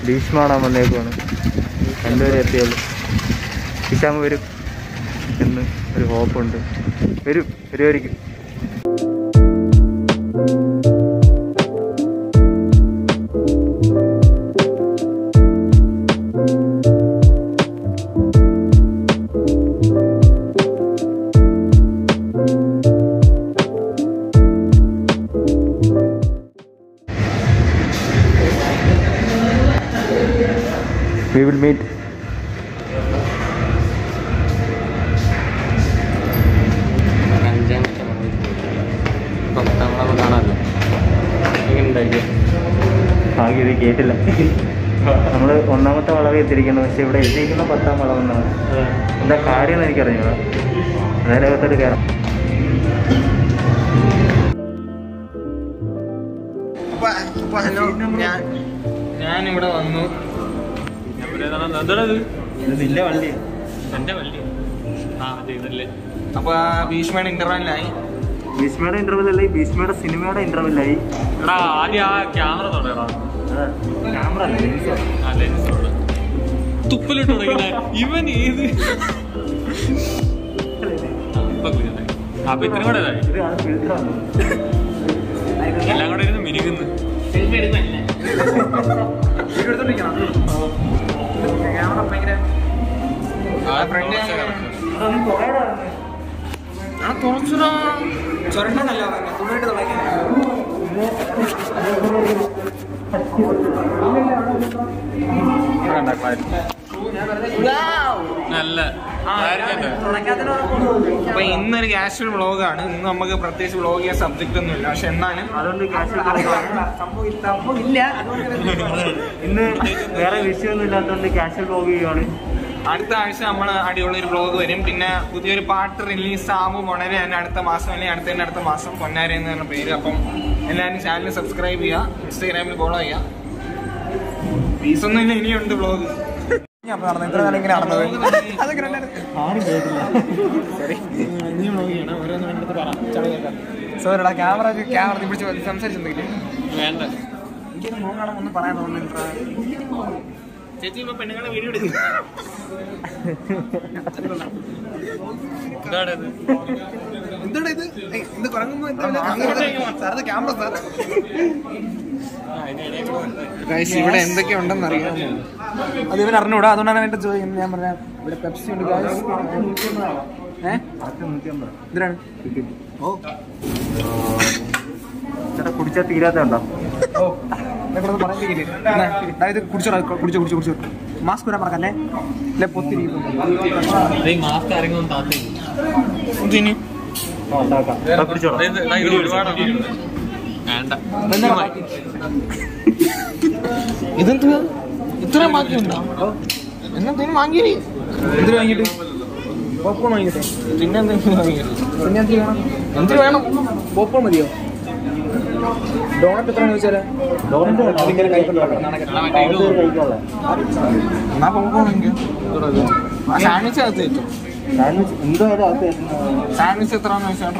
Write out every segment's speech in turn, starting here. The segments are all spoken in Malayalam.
ഭീഷ്മ കാണാൻ വന്നേക്കുവാണ് രണ്ടുപേരും എത്തിയുള്ളൂ ഇഷാമ് വരും എന്ന് ഒരു ഹോപ്പുണ്ട് വരും വരുമായിരിക്കും we will meet അഞ്ചാമത്തെ വളവിൽ പത്താം വളവ് കാണാമല്ലോ എങ്ങനെ ഉണ്ടായിരിക്കും ഭാഗ്യം ഇത് കേട്ടില്ല നമ്മൾ ഒന്നാമത്തെ വളവ് എത്തിയിരിക്കുന്നു പക്ഷെ ഇവിടെ എത്തിയിരിക്കുന്ന പത്താം വളവെന്നാണ് എന്താ കാര്യം എന്ന് എനിക്കറിഞ്ഞൂടാ നേരെ അകത്തോട്ട് കയറാം ഞാൻ ഞാനിവിടെ വന്നു ഇതിന്റെ വണ്ടി എന്റെ വള്ളി ആ അതെ ഇതല്ലേ അപ്പൊ ആ ഭീഷ്മയുടെ ഇന്റർവെല്ലായി ഭീഷ്മയുടെ ഇന്റർവെൽ അല്ല ഈ ഭീഷ്മയുടെ സിനിമയുടെ ഇന്റർവെല്ലായി എടാ ആദ്യം ആ ക്യാമറ തുടങ്ങടാ ക്യാമറ ആ ലെൻസോട് തുപ്പലിട്ട് തുടങ്ങിയ ഇവൻ ഏത് ആ, ഇപ്പൊ clear ആയി. അപ്പൊ ഇത്രയും കൂടെ ഇതായി ഇത് അത് ഫിൽറ്ററാണ് എല്ലാം കൂടെ ഇരുന്ന് മിനുകുന്നു ആ ഫ്രണ്ട് അതൊന്നും കുറേടാ തുറച്ചതാ ചൊരണ്ടല്ല തുണിയിട്ട് തുടങ്ങി നല്ല ആയിരുന്നല്ലോ. അപ്പൊ ഇന്നൊരു കാഷ്വൽ വ്ളോഗാണ് ഇന്ന് നമുക്ക് പ്രത്യേകിച്ച് വ്ളോഗ് ചെയ്യാൻ സബ്ജക്റ്റ് ഒന്നുമില്ല പക്ഷെ എന്നാലും അതുകൊണ്ട് കാശ് ഇന്ന് വേറെ വിഷയമൊന്നും ഇല്ലാത്തതുകൊണ്ട് ക്യാഷ് ബ്ലോഗ് ചെയ്യുവാണ് അടുത്ത ആഴ്ച നമ്മൾ അടിപൊളി ഒരു വ്ളോഗ് വരും പിന്നെ പുതിയൊരു പാട്ട് റിലീസ് ആകുമ്പോൾ വളരെ തന്നെ അടുത്ത മാസം അല്ലെങ്കിൽ അടുത്തതിന്റെ അടുത്ത മാസം പൊന്നാര എന്ന് പറഞ്ഞ പേര് അപ്പം എല്ലാവരും ചാനൽ സബ്സ്ക്രൈബ് ചെയ്യുക ഇൻസ്റ്റാഗ്രാമിൽ ഫോളോ ചെയ്യുക ഫീസൊന്നും ഇല്ല ഇനിയുണ്ട് വ്ളോഗ് ആരും കേട്ടില്ല സോറിടാ ക്യാമറ ക്യാമറ പിടിച്ച് സംസാരിച്ചെന്തെങ്കിലും വേണ്ട എനിക്കൊരു മോൻ കാണാൻ ഒന്നും പറയാൻ തോന്നുന്നില്ല ചേച്ചി ഇപ്പൊ പെണ്ണുങ്ങളെ വീഡിയോ എടുക്കുന്നു എന്താണ് ഇത് എന്താണ് ഇത് ഏയ്, ഇത് കുറങ്ങുമ്പോ എന്താണ് സാർ ക്യാമറ സാർ ഇവിടെ എന്തൊക്കെ ഉണ്ടെന്ന് അറിയാമോ അത് ഇവൻ അറിഞ്ഞൂടാ അതുകൊണ്ടാണ് എന്റെ ചോദിക്കുന്നത് ഞാൻ പറഞ്ഞ ഇവിടെ പെപ്സി ഉണ്ട് guys. ഏഹ് എന്തിനാണ് ഓ ചേട്ടാ കുടിച്ചാൽ തീരാത്തുണ്ടോ ഇതൊക്കെ ഒന്ന് പറഞ്ഞിരിക്കില്ലേ? എന്നാ, ദാ ഇത് കുടിച്ചോടാ കുടിച്ചോ കുടിച്ചോ കുടിച്ചോ മാസ്ക് വരാൻ മറക്കല്ലേ അല്ലെ പൊത്തിരിക്കും മാസ്ക് ഇറങ്ങുന്ന താത്തി എന്തിന് ആ ഉണ്ടാക്കാം എടാ, പിടിച്ചോളാം ഇത് ഒരുപാട് വേണ്ട ഇതെന്തുവാ ഇത്രയും ബാക്കിയുണ്ടോ എന്നെന്തേലും വാങ്ങിയില്ലേ എന്തിനു വാങ്ങിയിട്ട് പോപ്കോൺ വാങ്ങിട്ടെ പിന്നെ എന്തെങ്കിലും വാങ്ങിയിട്ട് പിന്നെ എന്തിനു വേണം എന്തിനു വേണം പോപ്കോൺ മതിയോ ഡോണറ്റ് എത്ര ചോദിച്ചാലേ ഡോണറ്റ് വേണം. അതിങ്ങനെ കൈകൊണ്ട് അവന്റെ ഒരു കഴിക്കാനുള്ളെ. എന്നാ പോപ്കോൺ വാങ്ങിക്കോ ആ സാൻഡ്വിച്ച് അകത്ത് വെച്ചു സാൻഡ്വിച്ച് എന്തായാലും അത് തരുന്ന- സാൻഡ്വിച്ച് എത്രയാണെന്ന് ചോദിച്ചാട്ടോ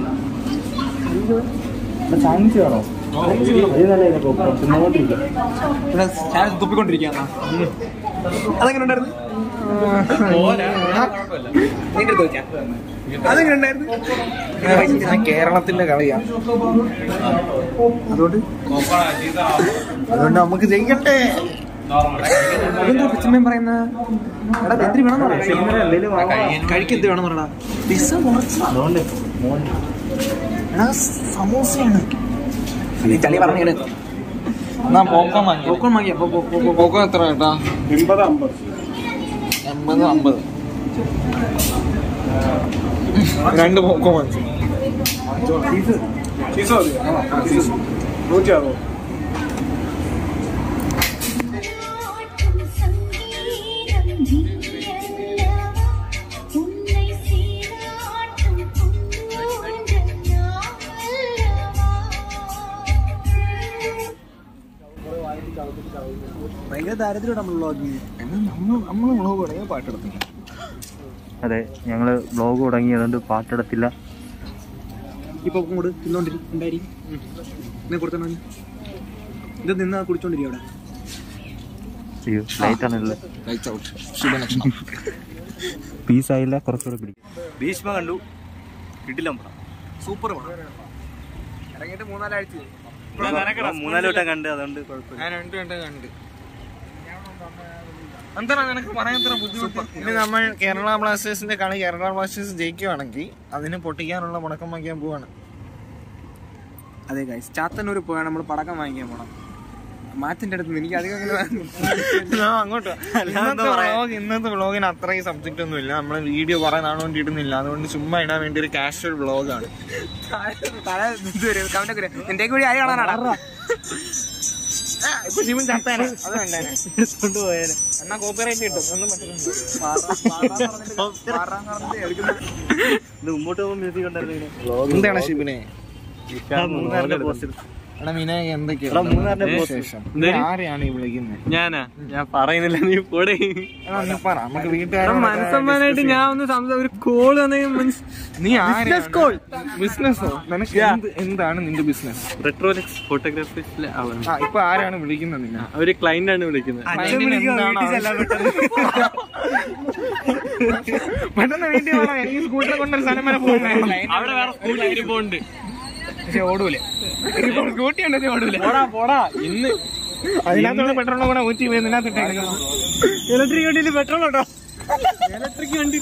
ഇവിടെ സാൻഡ്വിച്ച് വേണോ അത് നല്ല പോപ്കോൺ തിന്നുകൊണ്ടിരിക്കും ഇവിടെ സാൻഡ്വിച്ച് തുപ്പിക്കൊണ്ടിരിക്കുകയാണ് അതെങ്ങനെ ഉണ്ടായിരുന്നു നിന്റെ അടുത്ത് വെക്കാം അതെങ്ങനെ ഉണ്ടായിരുന്നു കേരളത്തിന്റെ കളിയാ അതുകൊണ്ട് അതുകൊണ്ട് നമുക്ക് ജയിക്കട്ടെ അതെന്താ പിച്ചമ്മയും പറയുന്ന എടാ എന്തിനു വേണം ഇന്നലെ എന്തേലും വാങ്ങാം. കഴിക്കെന്ത് വേണം പറയടാ പിസ്സ കുറച്ച് അതുകൊണ്ട് മോൻ എടാ സമോസയാണ് നീ ചളി പറഞ്ഞേ എന്നാ പോക്കോൺ വാങ്ങി പോക്കോൺ വാങ്ങിയ പോക്കോൺ എത്ര കേട്ടാ എൺപത് അമ്പത് എൺപത് അമ്പത് രണ്ട് പോക്കോൺ വാങ്ങിച്ചു നൂറ്റി അറുപത് நாட்டும் சங்கீதம் நீயல்லவா உன்னை சீராட்டும் பூந்தென்றல் நாமல்லவா ഭയങ്കര ദാരിദ്ര്യം നമ്മൾ വ്ളോഗിങ് എന്നാൽ നമ്മൾ നമ്മൾ വ്ളോഗ് തുടങ്ങിയ പാട്ടെടുത്തു അതെ ഞങ്ങൾ ബ്ലോഗ് തുടങ്ങി അതുകൊണ്ട് പാട്ടെടുത്തില്ല ഇപ്പൊ കൂട് തിന്നോണ്ടിരി ഉണ്ടായി എന്നെ കൊടുത്തോ ഇത് നിന്ന് കുടിച്ചോണ്ടിരി അവിടെ അയ്യോ ലൈറ്റ് ആണല്ലോ ലൈറ്റ്സ് ഔട്ട് ശുഭലക്ഷണം പീസ് ആയില്ല കുറച്ചുകൂടെ പിടിക്കും ഭീഷ്മ കണ്ടു കിട്ടില്ല സൂപ്പർ ഇറങ്ങിയിട്ട് മൂന്നാലാഴ്ച മൂന്നാല് വട്ടം കണ്ട് അതുകൊണ്ട് കുഴപ്പമില്ല ഞാൻ രണ്ട് കണ്ട് കണ്ട് എന്താണ് നിനക്ക് പറയാൻ ഇത്ര ബുദ്ധിമുട്ട് ഇനി നമ്മൾ കേരള ബ്ലാസ്റ്റേഴ്സിന്റെ കളി കേരള ബ്ലാസ്റ്റേഴ്സ് ജയിക്കുവാണെങ്കിൽ അതിന് പൊട്ടിക്കാനുള്ള മുടക്കം വാങ്ങിക്കാൻ പോവാണ് അതെ ഗൈസ് ചാത്തന്നൂർ പോയാൽ നമ്മൾ പടക്കം വാങ്ങിക്കാൻ പോണം മാറ്റിന്റെ അടുത്ത് എനിക്ക് അധികം അങ്ങനെ ആ, അങ്ങോട്ട് വാ. ഇന്നത്തെ വ്ളോഗ് ഇന്നത്തെ വ്ളോഗിന് അത്രയും സബ്ജക്റ്റ് ഒന്നും ഇല്ല നമ്മൾ വീഡിയോ കുറെ നാൾ കൊണ്ട് ഇടുന്നില്ല അതുകൊണ്ട് ചുമ്മാ ഇടാൻ വേണ്ടി ഒരു കാഷ്വൽ വ്ളോഗാണ് താഴെ ഇത് വരും കമന്റ് വരും നിന്റെ കൂടി ആയി കാണാനാണ് ഇപ്പൊ ശിവൻ ചത്തേനെ അത് വേണ്ടേനെ കൊണ്ടുപോയാല് എന്നാ കോപ്പിറൈറ്റ് കിട്ടും ഒന്നും പറ്റുന്നില്ല ഇത് മുമ്പോട്ട് പോകുമ്പോൾ മ്യൂസിക് ഉണ്ടായിരുന്നു എന്താണ് ശിവനെ മൂന്നാറിന്റെ പോസ്റ്റ് എടാ മീനെ എന്തൊക്കെയാ എടാ, മൂന്നാറിന്റെ ഇതിന് പോസ്റ്റ്. ശേഷം നീ ആരെയാണ് ഈ വിളിക്കുന്നത് ഞാനാ ഞാൻ പറയുന്നില്ല നീ പോടെ എടാ, നീ പറ നമുക്ക് വീട്ടുകാരോട് മനസ്സമ്മാനായിട്ട് ഞാൻ ഒന്ന് സംസാ ഒരു കോള് നീ ആരെയാണ് ബിസിനസ്സോ നിനക്ക് എന്ത് എന്താണ് നിന്റെ ബിസിനസ് റെട്രോലെക്സ് ഫോട്ടോഗ്രാഫീസിലെ ആളാണ് ആ ഇപ്പൊ ആരാണ് വിളിക്കുന്നത് നിന്നെ അവര് ക്ലൈന്റ് ആണ് വിളിക്കുന്നത് ക്ലയന്റിന് എന്താണ് ആവശ്യം? പെട്ടെന്ന് വീട്ടിൽ പോകണം എനിക്ക് സ്കൂട്ടറെ കൊണ്ടൊരു സ്ഥലം വരെ പോകുന്നത് അവിടെ വേറെ സ്കൂളിൽ പോകുന്നുണ്ട് പക്ഷെ ഓടൂല സ്കൂട്ടി ഉണ്ടെങ്കിൽ ഓടൂല പോടാ പോടാ ഇന്ന് അതിനകത്തുള്ള പെട്രോളിനെ കൂടെ ഊറ്റി പോയി ഇതിനകത്തിട്ടേക്കുന്നു ഇലക്ട്രിക് വണ്ടിയിൽ പെട്രോൾ ഉണ്ടോ ഇലക്ട്രിക് വണ്ടി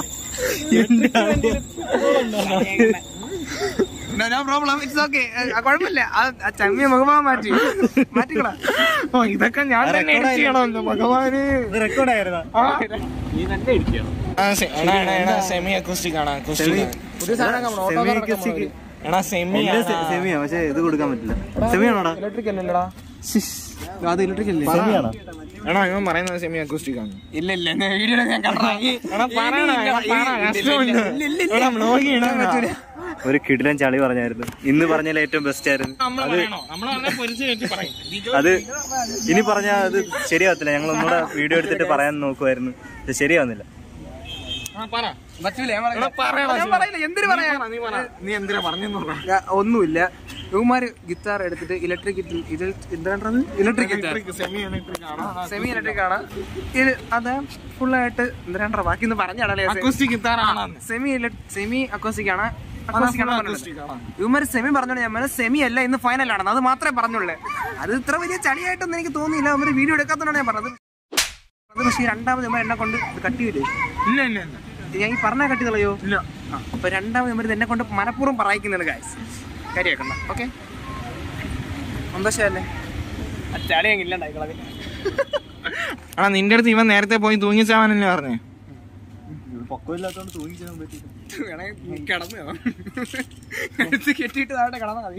നോ പ്രോബ്ലം ഇറ്റ്സ് ഓക്കെ കുഴപ്പമില്ല ആ ചമ്മിയ മുഖഭാവം മാറ്റി മാറ്റിക്കളാ ഓ ഇതൊക്കെ ഞാൻ തന്നെ എഡിറ്റ് ചെയ്യണമല്ലോ ഭഗവാന് ഇത് റെക്കോർഡായിരുന്നാ നീ തന്നെ ഇരിക്കണം സെമി അക്കൂസ്റ്റിക് ആണ് അക്കൂസ്റ്റിക് പുതിയ സാധനം സെമി acoustic. എടാ സെമി എന്റെ സെമിയാ പക്ഷെ ഇത് കൊടുക്കാൻ പറ്റില്ല സെമിയാണോടാ ഇലക്ട്രിക് അല്ലല്ലടാ അത് ഇലക്ട്രിക് അല്ലേ സെമിയാണോ എടാ ഇവൻ പറയുന്നത് സെമി അക്കൂസ്റ്റിക് ആണ് ഇല്ല ഇല്ല വീഡിയോ ഞാൻ കണ്ടാക്കി എടാ പറയണ എടാ പറ കഷ്ടമുണ്ട് എടാ വ്ലോഗ് ഇടാൻ പറ്റൂല ഒരു കിടിലൻ ചളി പറഞ്ഞായിരുന്നു ഇന്ന് പറഞ്ഞാൽ ഏറ്റവും ബെസ്റ്റ് ആയിരുന്നു നമ്മൾ പറയണോ നമ്മൾ പറഞ്ഞാൽ പൊരിച്ച് കയറ്റി പറയും അത് ഇനി പറഞ്ഞാൽ അത് ശരിയാവത്തില്ല ഞങ്ങൾ ഒന്നുകൂടെ വീഡിയോ എടുത്തിട്ട് പറയാൻ നോക്കുമായിരുന്നു ഇത് ശരിയാവുന്നില്ല ആ പറ പറ്റൂല ഞാൻ എടാ പറയടാ ഞാൻ പറയില്ല എന്തിനു പറയാ നീ പറ നീ എന്തിനാ പറഞ്ഞെന്ന് പറ ഞാൻ ഒന്നുമില്ല ഇവന്മാര് ഗിത്താർ എടുത്തിട്ട് ഇലക്ട്രിക് ഇതിൽ എന്താണ് ഇലക്ട്രിക് ഗിത്താർ സെമി ഇലക്ട്രിക് ആണോ സെമി ഇലക്ട്രിക് ആണ് ഇത് അത് ഫുള്ളായിട്ട് എന്താണ് ബാക്കി ഒന്ന് പറഞ്ഞാടല്ലേ അക്കൂസ്റ്റിക് ഗിത്താർ ആണോ സെമി സെമി അക്കോസ്റ്റിക് ആണ് acoustic ആണ് പറഞ്ഞത്. acoustic ആണ്. ഇവന്മാര് സെമി പറഞ്ഞോളൂ ഞാൻ സെമി അല്ല ഇന്ന് ഫൈനൽ ആണെന്ന് അത് മാത്രമേ പറഞ്ഞുള്ളൂ അത് ഇത്ര വലിയ ചളിയായിട്ടൊന്നും എനിക്ക് തോന്നിയില്ല അവര് വീഡിയോ എടുക്കാത്തതാണ് ഞാൻ പറഞ്ഞത് അത് പക്ഷേ ഈ രണ്ടാമത് ഇവന്മാർ എന്നെ കൊണ്ട് ഇത് കട്ട് ചെയ്യില്ലേ ഇല്ല ഇല്ല ഇല്ല ഞാൻ ഈ പറഞ്ഞ കട്ടി കളയോ ഇല്ല ആ, അപ്പൊ രണ്ടാമത് ഇവർ എന്നെ കൊണ്ട് മനഃപൂർവ്വം പറയിക്കുന്നുണ്ട് ഗായ്സ് കാര്യമാക്കണ്ട ഓക്കെ സന്തോഷമല്ലേ ചളി അങ്ങ് ഇല്ലണ്ടായി കളവി ആ നിന്റെ അടുത്ത് ഇവൻ നേരത്തെ പോയി തൂങ്ങിച്ചാവാനല്ലേ പറഞ്ഞേ പൊക്കമില്ലാത്തോണ്ട് തൂങ്ങിച്ചാൻ പറ്റി കിടന്നു എടുത്ത് കെട്ടിയിട്ട് താഴെ കിടന്നാ മതി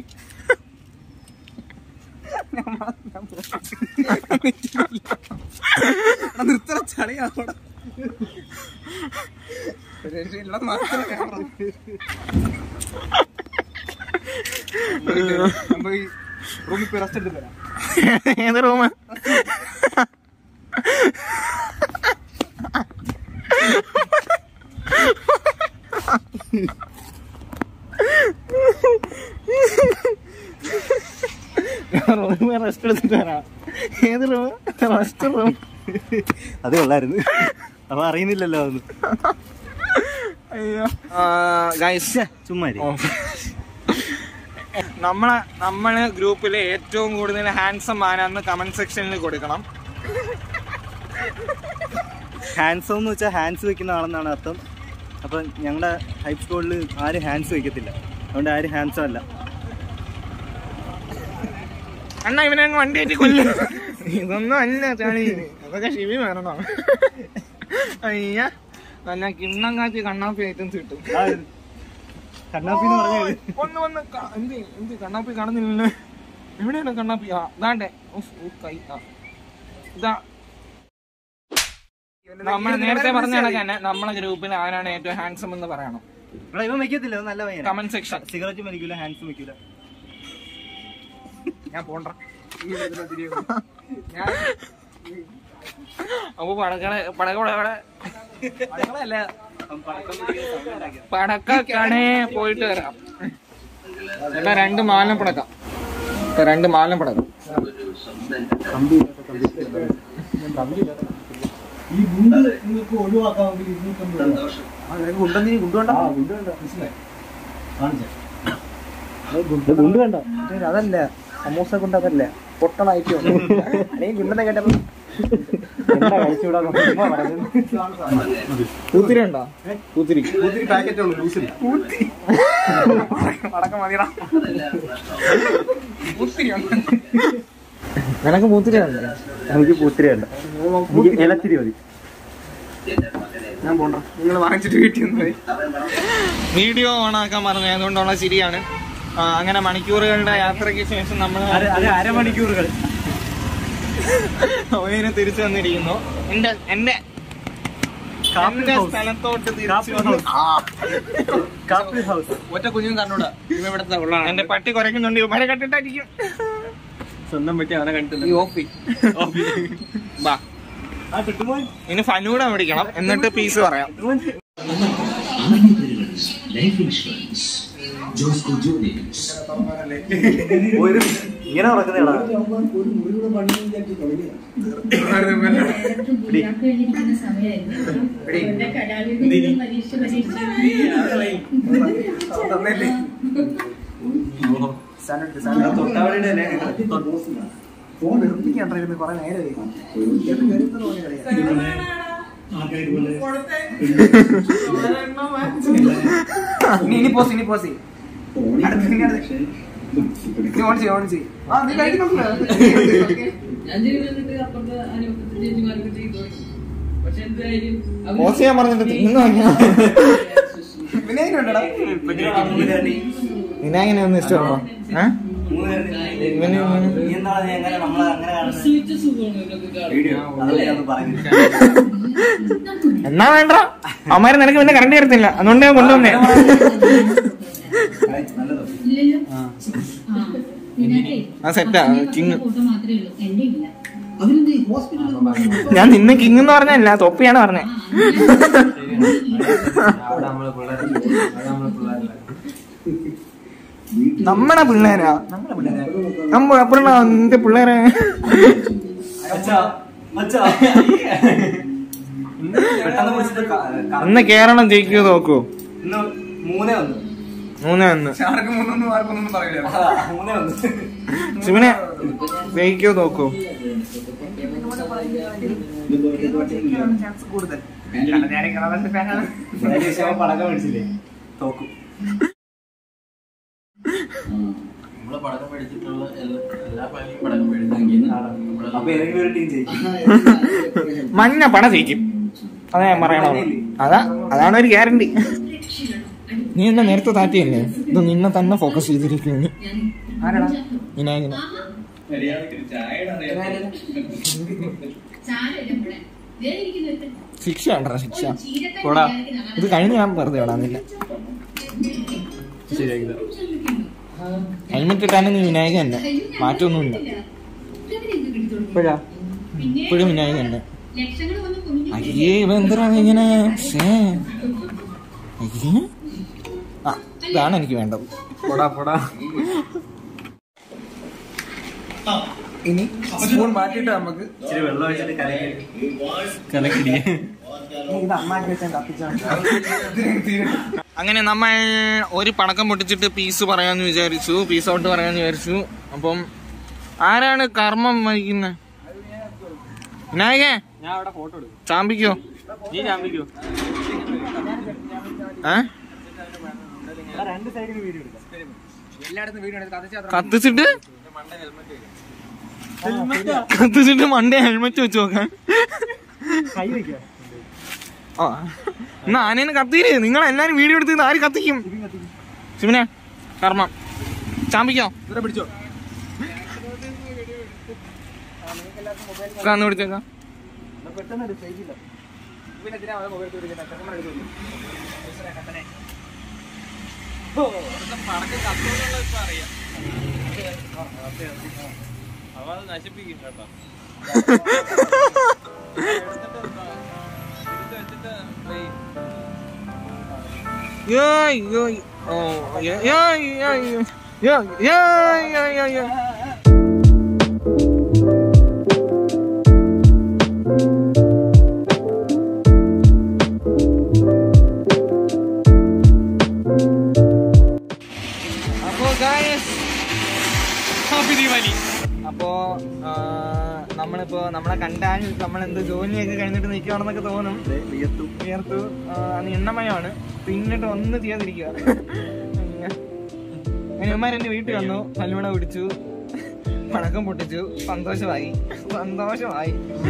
നിർത്തണ ചളിയാണ് റൂമിൽ പോയി റെസ്റ്റ് എടുത്ത് തരാം ഏത് റൂം റൂമിൽ റെസ്റ്റ് എടുത്തിട്ട് വരാം ഏത് റൂം റെസ്റ്റ് റൂം അത് കൊള്ളായിരുന്നു അപ്പൊ അറിയുന്നില്ലല്ലോ അതൊന്നും അയ്യോ ഗൈസ് ചുമ്മാ ഇരി. നമ്മളെ നമ്മള് ഗ്രൂപ്പിലെ ഏറ്റവും കൂടുതൽ ഹാൻസം ആരാന്ന് കമന്റ് സെക്ഷനിൽ കൊടുക്കണം ഹാൻഡ്സം എന്ന് വെച്ചാൽ ഹാൻഡ്സ് വെക്കുന്ന ആളെന്നാണ് അർത്ഥം അപ്പം ഞങ്ങളുടെ ഹൈ സ്കൂളിൽ ആരും ഹാൻഡ്സ് വെക്കത്തില്ല അതുകൊണ്ട് ആരും ഹാൻഡ്സം അല്ല അണ്ണ ഇവനെ അങ്ങ് വണ്ടി കയറ്റി കൊല്ലും ഇതൊന്നും അല്ല ചളി അതൊക്കെ ശിവി വേണോ അയ്യ നല്ല കിണ്ണം കാച്ചി കണ്ണാപ്പി ഐറ്റംസ് കിട്ടും കണ്ണാപ്പി എന്ന് പറഞ്ഞാൽ ഒന്ന് വന്ന് ക- എന്ത് എന്ത് കണ്ണാപ്പി കാണുന്നില്ലല്ലോ എവിടെയാണ് കണ്ണാപ്പി ആ ദാണ്ടെ ഉഫ്, ഉഫ്, കൈ ആ ഇതാ നമ്മൾ നേരത്തെ പറഞ്ഞ കണക്ക് തന്നെ നമ്മളെ ഗ്രൂപ്പിൽ ആരാണ് ഏറ്റവും ഹാൻസം എന്ന് പറയണം ഇവിടെ ഇവൻ വെക്കത്തില്ല ഇവൻ നല്ല പയ്യനാ കമന്റ് സെക്ഷൻ സിഗരറ്റ് വലിക്കൂല ഹാൻഡ്സും വെക്കൂല ഞാൻ പോണ്ട ഞാൻ അപ്പൊ പടക്കളെ പടക്കളെ പടക്കളല്ല പടക്കണേ പോയിട്ട് വരാം ചേട്ടാ രണ്ട് മാലം പടക്കാം ഇപ്പൊ രണ്ട് മാലം പടക്കം ഈ ഗുണ്ട് നിങ്ങൾക്ക് ഒഴിവാക്കാമെങ്കിൽ ഇരുന്നൂറ്റമ്പത് രൂപ ഉണ്ടെന്ന് നീ കൊണ്ടുപോണ്ട ആ ഗുണ്ട് കണ്ട മനസ്സിലായി കാണിച്ചേ ഗുണ്ട് കണ്ട അതല്ല സമൂസ കൊണ്ട് അതല്ല പൊട്ടണായിട്ടോ അല്ലെങ്കിൽ ഗുണ്ടെന്ന് കേട്ടപ്പോ എന്താ കഴിച്ചുകൂടാ പൂത്തിരി ഉണ്ടോ പൂത്തിരി ഒത്തിരി പാക്കറ്റ് ഉള്ളു ലൂസില്ല അടക്കം മതിയടാ ഒത്തിരി നിനക്ക് പൂത്തിരി ഉണ്ടോ എനിക്ക് പൂത്തിരി വേണ്ട എനിക്ക് ഇലത്തിരി മതി ഞാൻ പോണ്ട നിങ്ങൾ വാങ്ങിച്ചിട്ട് വീട്ടിൽ നിന്ന് പോയി വീഡിയോ ഓണാക്കാൻ പറഞ്ഞു അതുകൊണ്ടുള്ള ശരിയാണ് ആ, അങ്ങനെ മണിക്കൂറുകളുടെ യാത്രയ്ക്ക് ശേഷം നമ്മൾ അത് അത് അരമണിക്കൂറുകൾ ഒയിന് തിരിച്ചു വന്നിരിക്കുന്നു എന്റെ എന്റെ കാപ്പി എന്റെ ഹൗസ്. സ്ഥലത്തോട്ട് തിരിച്ചു കാപ്പി വന്നു കാപ്പി ഹൗസ് ഒറ്റ കുഞ്ഞും കണ്ടൂടാ ഇവിടുത്തെ ഉള്ളതാണ് എന്റെ പട്ടി കുറയ്ക്കുന്നുണ്ട് ഇവരെ കണ്ടിട്ടായിരിക്കും സ്വന്തം പറ്റി അവനെ കണ്ടിട്ടുണ്ട് ഈ ഓഫി ബാ ആ കിട്ടുമോ ഇനി ഫനൂടെ മേടിക്കണം എന്നിട്ട് പീസ് പറയാം ലൈഫ് ഇൻഷുറൻസ് ജോസ്കോ ജൂനിയേഴ്സ് ഒരു ഇങ്ങനെ നടക്കുന്നേടാ ഒരു മുറിയുടെ പണി വിചാരിച്ച് തുടങ്ങിയ തൊട്ടാവളിയുടെ ഫോൺ എടുപ്പിക്കാണ്ടിരുന്ന് കുറെ നേരമായി ഇനി ഇനി പോസ് ഇനി പോസ് അടുത്ത് ഇനി അടുത്ത്. ഇനി ഓൺ ചെയ്യ് ഓൺ ചെയ്യ് ആ നീ കഴിക്കുന്നുണ്ടല്ലോ ഞാൻ ചെയ്തിട്ട് അപ്പുറത്തെ അനിയത്തിന്റെ ചേച്ചിമാർക്ക് ചെയ്തു പക്ഷെ എന്തായാലും അവര് പോസ് ചെയ്യാൻ പറഞ്ഞിട്ട് തിന്നു വിനയനം ഉണ്ടടാ വിനായകനെ ഒന്നും ഇഷ്ടമാണോ ഏഹ് ഇവന് ഇവന് പ്രസവിച്ച സുഖമാണ് ഇതൊക്കെ കാണുന്നത് എന്നാ വേണ്ട അമ്മാര് നിനക്ക് പിന്നെ കറണ്ട് തരത്തില്ല അതുകൊണ്ട് ഞാൻ കൊണ്ടുവന്നേ ഇല്ലല്ലോ ആ ഇതിനകത്തെ ആ സെറ്റാ കിങ് ഫോട്ടോ മാത്രമേ ഉള്ളൂ എന്റെ ഇല്ല അവരെന്ത് ഹോസ്പിറ്റലിൽ ഞാൻ നിന്നെ കിങ് എന്ന് പറഞ്ഞല്ല തൊപ്പിയാണ് പറഞ്ഞേ നമ്മടെ പിള്ളേരാ നമ്മ അപ്പഴാ നിന്റെ പിള്ളേരെ ഇന്ന് കേരളം ജയിക്കുക നോക്കൂ മൂന്നേ ഒന്ന് മൂന്നേ ഒന്ന് ആർക്കും മൂന്നൊന്നും ആർക്കും ഒന്നും പറയില്ല മൂന്നേ ഒന്ന് ശിവനെ ജയിക്കോ നോക്കൂ ചാൻസ് കൂടുതൽ ഞാൻ കളവന്റെ ഫാനാണ് പടക്കം മേടിച്ചില്ലേ തോക്കും നമ്മളെ പടക്കം മേടിച്ചിട്ടുള്ള എല്ലാ എല്ലാ പണിയും പടക്കം മേടിച്ചെങ്കിൽ അപ്പൊ ഏതെങ്കിലും ഒരു ടീം ജയിക്കും മഞ്ഞ പട ജയിക്കും അതാ ഞാൻ പറയണോ അതാ അതാണ് ഒരു ഗ്യാരണ്ടി നീ എന്നെ നേരത്തെ താറ്റിയല്ലേ ഇത് നിന്നെ തന്നെ ഫോക്കസ് ചെയ്തിരിക്കുന്നു ആരാടാ വിനായകനെ ശിക്ഷ ഉണ്ടോ ശിക്ഷ പോടാ ഇത് കഴിഞ്ഞ് ഞാൻ വെറുതെ വിടാന്നില്ല ഹെൽമെറ്റ് ഇട്ടാണ് നീ വിനായകൻ തന്നെ മാറ്റമൊന്നുമില്ല ഇപ്പോഴാ ഇപ്പോഴും വിനായകൻ തന്നെ ലക്ഷങ്ങൾ വന്ന് കുഞ്ഞു അയ്യേ ഇവ എന്തിനാ ഇങ്ങനെ ശ്ശേ. അയ്യേ ആ ഇതാണ് എനിക്ക് വേണ്ടത് പോടാ പോടാ ഇനി സ്പൂൺ മാറ്റിയിട്ട് നമുക്ക് ഇച്ചിരി വെള്ളം ഒഴിച്ചിട്ട് കലക്കിടിയേ ഇത് അമ്മാക്കി വെച്ചാൽ കത്തിച്ചാണ് അങ്ങനെ നമ്മൾ ഒരു പടക്കം പൊട്ടിച്ചിട്ട് പീസ് പറയാന്ന് വിചാരിച്ചു പീസ് ഔട്ട് പറയാന്ന് വിചാരിച്ചു അപ്പം ആരാണ് കർമ്മം വഹിക്കുന്നത് വിനായകേ ഞാൻ അവിടെ ഫോട്ടോ എടുക്കും ചാമ്പിക്കോ നീ ചാമ്പിക്കോ ഏ രണ്ട് സൈഡിൽ വീഡിയോ എടുക്കാം എല്ലായിടത്തും വീഡിയോ എടുത്ത് കത്തിച്ചാൽ കത്തിച്ചിട്ട് കത്തിച്ചിട്ട് മണ്ടേ ഹെൽമെറ്റ് വെച്ച് നോക്കാൻ കൈ വെക്കാം ആ എന്നാ ആനേനെ കത്തിയില്ലേ നിങ്ങൾ എല്ലാരും വീഡിയോ എടുത്ത് ഇത് ആര് കത്തിക്കും ശിവനെ കർമ്മം ചാമ്പിക്കോ ഇവരെ പിടിച്ചോ കന്ന് പിടിച്ചേക്കാം പെട്ടെന്ന് എടുത്ത് ചെയ്തില്ല പിന്നെ ഇതിനാ മൊബൈൽ എടുക്കുന്നത് ചെക്കന്മാർ എടുക്കുന്നു Yeah, yeah, oh, yeah, yeah, yeah, yeah, yeah, yeah, yeah, yeah, yeah. Happy Deepavali അപ്പോ ആ, നമ്മളിപ്പോ നമ്മളെ കണ്ടാൽ നമ്മൾ എന്ത് ജോലിയൊക്കെ കഴിഞ്ഞിട്ട് നിൽക്കുകയാണെന്നൊക്കെ തോന്നും വിയർത്തു ആ, അത് എണ്ണമയമാണ് പിന്നിട്ട് ഒന്നും ചെയ്യാതിരിക്കുക ഇവന്മാർ എന്റെ വീട്ടിൽ വന്നു കല്ലുമണ പിടിച്ചു പണക്കം പൊട്ടിച്ചു സന്തോഷമായി സന്തോഷമായി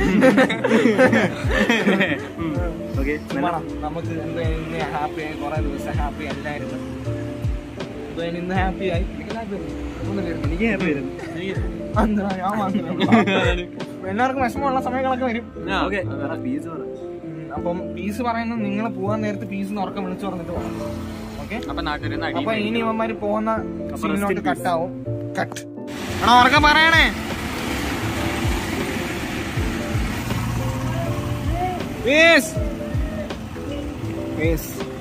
ചുമ്മാ നമുക്ക് എന്താ ഇന്ന് ഹാപ്പി ആയി കുറെ ദിവസം ഹാപ്പി അല്ലായിരുന്നു അപ്പൊ ഞാൻ ഇന്ന് ഹാപ്പി ആയി എനിക്ക് ഹാപ്പി ആയിരുന്നു എന്താ ഞാൻ വന്നു എല്ലാവർക്കും വിഷമമുള്ള സമയങ്ങളൊക്കെ വരും ഉം, അപ്പം പീസ് പറയുന്നത് നിങ്ങൾ പോകാൻ നേരത്ത് പീസ് ഉറക്കം വിളിച്ചു പറഞ്ഞിട്ട് പോകണം ഓക്കെ അപ്പൊ നാട്ടുകാർ അപ്പൊ ഇനി ഇവന്മാര് പോകുന്ന സീനിലോട്ട് കട്ടാവും കട്ട് എടാ ഉറക്കം പറയണേ പീസ് പീസ്